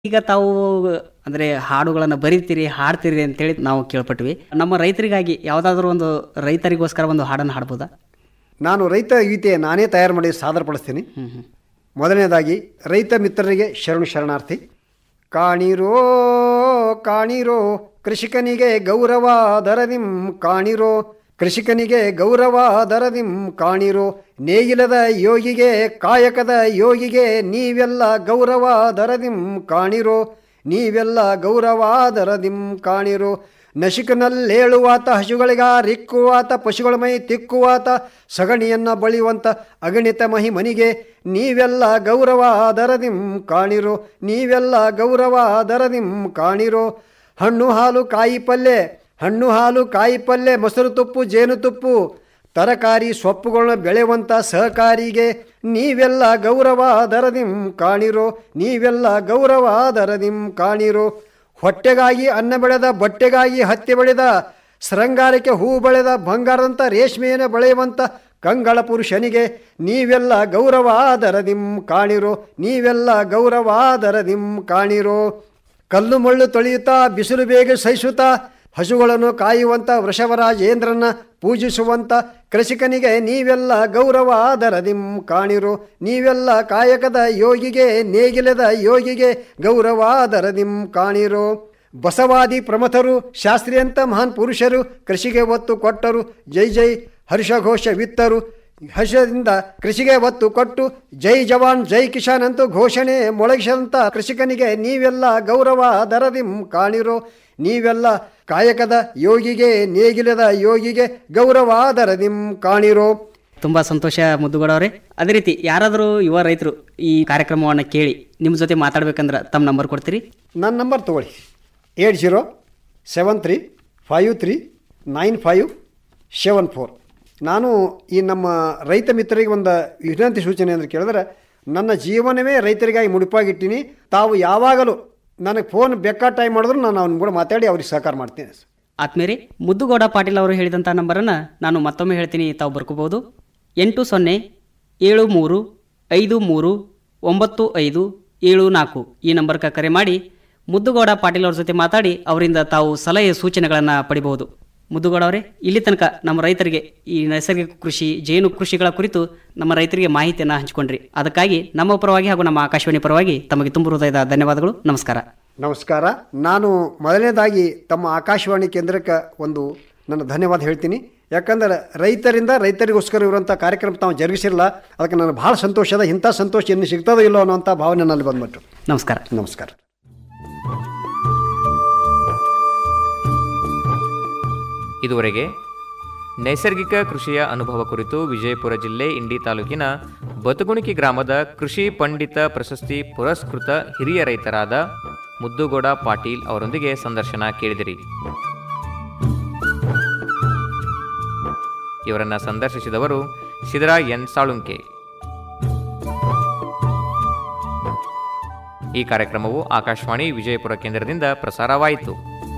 ಈಗ ತಾವು ಅಂದ್ರೆ ಹಾಡುಗಳನ್ನು ಬರೀತೀರಿ ಹಾಡ್ತೀರಿ ಅಂತೇಳಿ ನಾವು ಕೇಳ್ಪಟ್ವಿ ನಮ್ಮ ರೈತರಿಗಾಗಿ ಯಾವುದಾದ್ರೂ ಒಂದು ರೈತರಿಗೋಸ್ಕರ ಒಂದು ಹಾಡನ್ನು ಹಾಡ್ಬೋದಾ ನಾನು ರೈತ ಗೀತೆ ನಾನೇ ತಯಾರು ಮಾಡಿ ಸಾದರಪಡಿಸ್ತೀನಿ ಹ್ಮ್ ಹ್ಮ್ ಮೊದಲನೇದಾಗಿ ರೈತ ಮಿತ್ರರಿಗೆ ಶರಣು ಶರಣಾರ್ಥಿ ಕಾಣಿರೋ ಕಾಣಿರೋ ಕೃಷಿಕನಿಗೆ ಗೌರವ ದರದಿಂ ಕಾಣಿರೋ ಕೃಷಿಕನಿಗೆ ಗೌರವ ದರದಿಂ ಕಾಣಿರೋ ನೇಗಿಲದ ಯೋಗಿಗೆ ಕಾಯಕದ ಯೋಗಿಗೆ ನೀವೆಲ್ಲ ಗೌರವ ದರದಿಂ ಕಾಣಿರೋ ನೀವೆಲ್ಲ ಗೌರವ ದರದಿಂ ಕಾಣಿರೋ ನಶಿಕನಲ್ಲೇಳುವಾತ ಹಸುಗಳಿಗ ರಿಕ್ಕುವಾತ ಪಶುಗಳ ಮೈ ತಿಕ್ಕುವಾತ ಸಗಣಿಯನ್ನ ಬಳಿಯುವಂತ ಅಗಣಿತ ಮಹಿಮನಿಗೆ ನೀವೆಲ್ಲ ಗೌರವ ದರದಿಂ ಕಾಣಿರೋ ನೀವೆಲ್ಲ ಗೌರವ ದರದಿಂ ಕಾಣಿರೋ ಹಣ್ಣು ಹಾಲು ಕಾಯಿ ಪಲ್ಯ ಹಣ್ಣು ಹಾಲು ಕಾಯಿ ಪಲ್ಯ ಮೊಸರು ತುಪ್ಪು ಜೇನುತುಪ್ಪು ತರಕಾರಿ ಸೊಪ್ಪುಗಳನ್ನ ಬೆಳೆಯುವಂಥ ಸಹಕಾರಿಗೆ ನೀವೆಲ್ಲ ಗೌರವ ದರದಿಂ ಕಾಣಿರೋ ನೀವೆಲ್ಲ ಗೌರವ ದರದಿಂ ಕಾಣಿರೋ ಹೊಟ್ಟೆಗಾಗಿ ಅನ್ನ ಬೆಳೆದ ಬಟ್ಟೆಗಾಗಿ ಹತ್ತಿ ಬೆಳೆದ ಶೃಂಗಾರಕ್ಕೆ ಹೂ ಬೆಳೆದ ಬಂಗಾರದಂಥ ರೇಷ್ಮೆಯನ್ನು ಬೆಳೆಯುವಂಥ ಕಂಗಳ ಪುರುಷನಿಗೆ ನೀವೆಲ್ಲ ಗೌರವ ದರದಿಂ ಕಾಣಿರೋ ನೀವೆಲ್ಲ ಗೌರವ ದರದಿಂ ಕಾಣಿರೋ ಕಲ್ಲು ಮಳ್ಳು ತೊಳೆಯುತ್ತಾ ಬಿಸಿಲು ಬೇಗ ಸಹಿಸುತ್ತಾ ಹಸುಗಳನ್ನು ಕಾಯುವಂಥ ವೃಷಭರಾಜೇಂದ್ರನ ಪೂಜಿಸುವಂಥ ಕೃಷಿಕನಿಗೆ ನೀವೆಲ್ಲ ಗೌರವ ದರದಿಂ ಕಾಣಿರೋ ನೀವೆಲ್ಲ ಕಾಯಕದ ಯೋಗಿಗೆ ನೇಗಿಲದ ಯೋಗಿಗೆ ಗೌರವ ದರದಿಂ ಕಾಣಿರೋ ಬಸವಾದಿ ಪ್ರಮಥರು ಶಾಸ್ತ್ರೀಯಂತ ಮಹಾನ್ ಪುರುಷರು ಕೃಷಿಗೆ ಒತ್ತು ಕೊಟ್ಟರು ಜೈ ಜೈ ಹರ್ಷಘೋಷ ವಿತ್ತರು ಹರ್ಷದಿಂದ ಕೃಷಿಗೆ ಒತ್ತು ಕೊಟ್ಟು ಜೈ ಜವಾನ್ ಜೈ ಕಿಸಾನ್ ಅಂತೂ ಘೋಷಣೆ ಮೊಳಗಿಸಿದಂಥ ಕೃಷಿಕನಿಗೆ ನೀವೆಲ್ಲ ಗೌರವ ದರದಿಂ ಕಾಣಿರೋ ನೀವೆಲ್ಲ ಕಾಯಕದ ಯೋಗಿಗೆ ನೇಗಿಲದ ಯೋಗಿಗೆ ಗೌರವ ದರದಿಂ ಕಾಣಿರೋ ತುಂಬಾ ಸಂತೋಷ ಮುದ್ದುಗೌಡವ್ರೆ ಅದೇ ರೀತಿ ಯಾರಾದರೂ ಯುವ ರೈತರು ಈ ಕಾರ್ಯಕ್ರಮವನ್ನು ಕೇಳಿ ನಿಮ್ಮ ಜೊತೆ ಮಾತಾಡ್ಬೇಕಂದ್ರೆ ತಮ್ಮ ನಂಬರ್ ಕೊಡ್ತೀರಿ ನನ್ನ ನಂಬರ್ ತಗೊಳ್ಳಿ eight zero seven three five three nine five seven four ನಾನು ಈ ನಮ್ಮ ರೈತ ಮಿತ್ರರಿಗೆ ಒಂದು ವಿನಂತಿ ಸೂಚನೆ ಅಂದರೆ ಕೇಳಿದ್ರೆ ನನ್ನ ಜೀವನವೇ ರೈತರಿಗಾಗಿ ಮುಡಿಪಾಗಿಟ್ಟಿನಿ ತಾವು ಯಾವಾಗಲೂ ನನಗೆ ಫೋನ್ ಬೇಕಾದ ಟೈಮ್ ಮಾಡಿದ್ರು ನಾನು ಅವ್ನ ಕೂಡ ಮಾತಾಡಿ ಅವ್ರಿಗೆ ಸಹಕಾರ ಮಾಡ್ತೀನಿ ಆತ್ಮೇರಿ ಮುದ್ದುಗೌಡ ಪಾಟೀಲ್ ಅವರು ಹೇಳಿದಂಥ ನಂಬರನ್ನು ನಾನು ಮತ್ತೊಮ್ಮೆ ಹೇಳ್ತೀನಿ ತಾವು ಬರ್ಕೋಬಹುದು ಎಂಟು ಸೊನ್ನೆ ಏಳು ಮೂರು ಐದು ಮೂರು ಒಂಬತ್ತು ಐದು ಏಳು ನಾಲ್ಕು ಈ ನಂಬರ್ಗೆ ಕರೆ ಮಾಡಿ ಮುದ್ದುಗೌಡ ಪಾಟೀಲ್ ಅವ್ರ ಜೊತೆ ಮಾತಾಡಿ ಅವರಿಂದ ತಾವು ಸಲಹೆ ಸೂಚನೆಗಳನ್ನು ಪಡಿಬಹುದು ಮುದ್ದುಗೌಡ ಅವರೇ ಇಲ್ಲಿ ತನಕ ನಮ್ಮ ರೈತರಿಗೆ ಈ ನೈಸರ್ಗಿಕ ಕೃಷಿ ಜೇನು ಕೃಷಿಗಳ ಕುರಿತು ನಮ್ಮ ರೈತರಿಗೆ ಮಾಹಿತಿಯನ್ನು ಹಂಚಿಕೊಂಡ್ರಿ ಅದಕ್ಕಾಗಿ ನಮ್ಮ ಪರವಾಗಿ ಹಾಗೂ ನಮ್ಮ ಆಕಾಶವಾಣಿ ಪರವಾಗಿ ತಮಗೆ ತುಂಬ ಹೃದಯದ ಧನ್ಯವಾದಗಳು ನಮಸ್ಕಾರ ನಮಸ್ಕಾರ ನಾನು ಮೊದಲನೇದಾಗಿ ತಮ್ಮ ಆಕಾಶವಾಣಿ ಕೇಂದ್ರಕ್ಕೆ ಒಂದು ನನ್ನ ಧನ್ಯವಾದ ಹೇಳ್ತೀನಿ ಯಾಕಂದ್ರೆ ರೈತರಿಂದ ರೈತರಿಗೋಸ್ಕರ ಇರುವಂಥ ಕಾರ್ಯಕ್ರಮ ತಾವು ಜರುಗಿಸಿರಲ್ಲ ಅದಕ್ಕೆ ನನಗೆ ಭಾಳ ಸಂತೋಷ ಅದ ಇಂಥ ಸಂತೋಷ ಇನ್ನು ಸಿಗ್ತದೋ ಇಲ್ಲೋ ಅನ್ನೋಂಥ ಭಾವನೆ ನಲ್ಲಿ ಬಂದ್ಬಿಟ್ಟು ನಮಸ್ಕಾರ ನಮಸ್ಕಾರ ಇದುವರೆಗೆ ನೈಸರ್ಗಿಕ ಕೃಷಿಯ ಅನುಭವ ಕುರಿತು ವಿಜಯಪುರ ಜಿಲ್ಲೆ ಇಂಡಿ ತಾಲೂಕಿನ ಬತಗುಣಿಕಿ ಗ್ರಾಮದ ಕೃಷಿ ಪಂಡಿತ ಪ್ರಶಸ್ತಿ ಪುರಸ್ಕೃತ ಹಿರಿಯ ರೈತರಾದ ಮುದ್ದುಗೌಡ ಪಾಟೀಲ್ ಅವರೊಂದಿಗೆ ಸಂದರ್ಶನ ಕೇಳಿದಿರಿ ಇವರನ್ನ ಸಂದರ್ಶಿಸಿದವರು ಸಿದರಾ ಎನ್ ಸಾಳುಂಕೆ ಈ ಕಾರ್ಯಕ್ರಮವು ಆಕಾಶವಾಣಿ ವಿಜಯಪುರ ಕೇಂದ್ರದಿಂದ ಪ್ರಸಾರವಾಯಿತು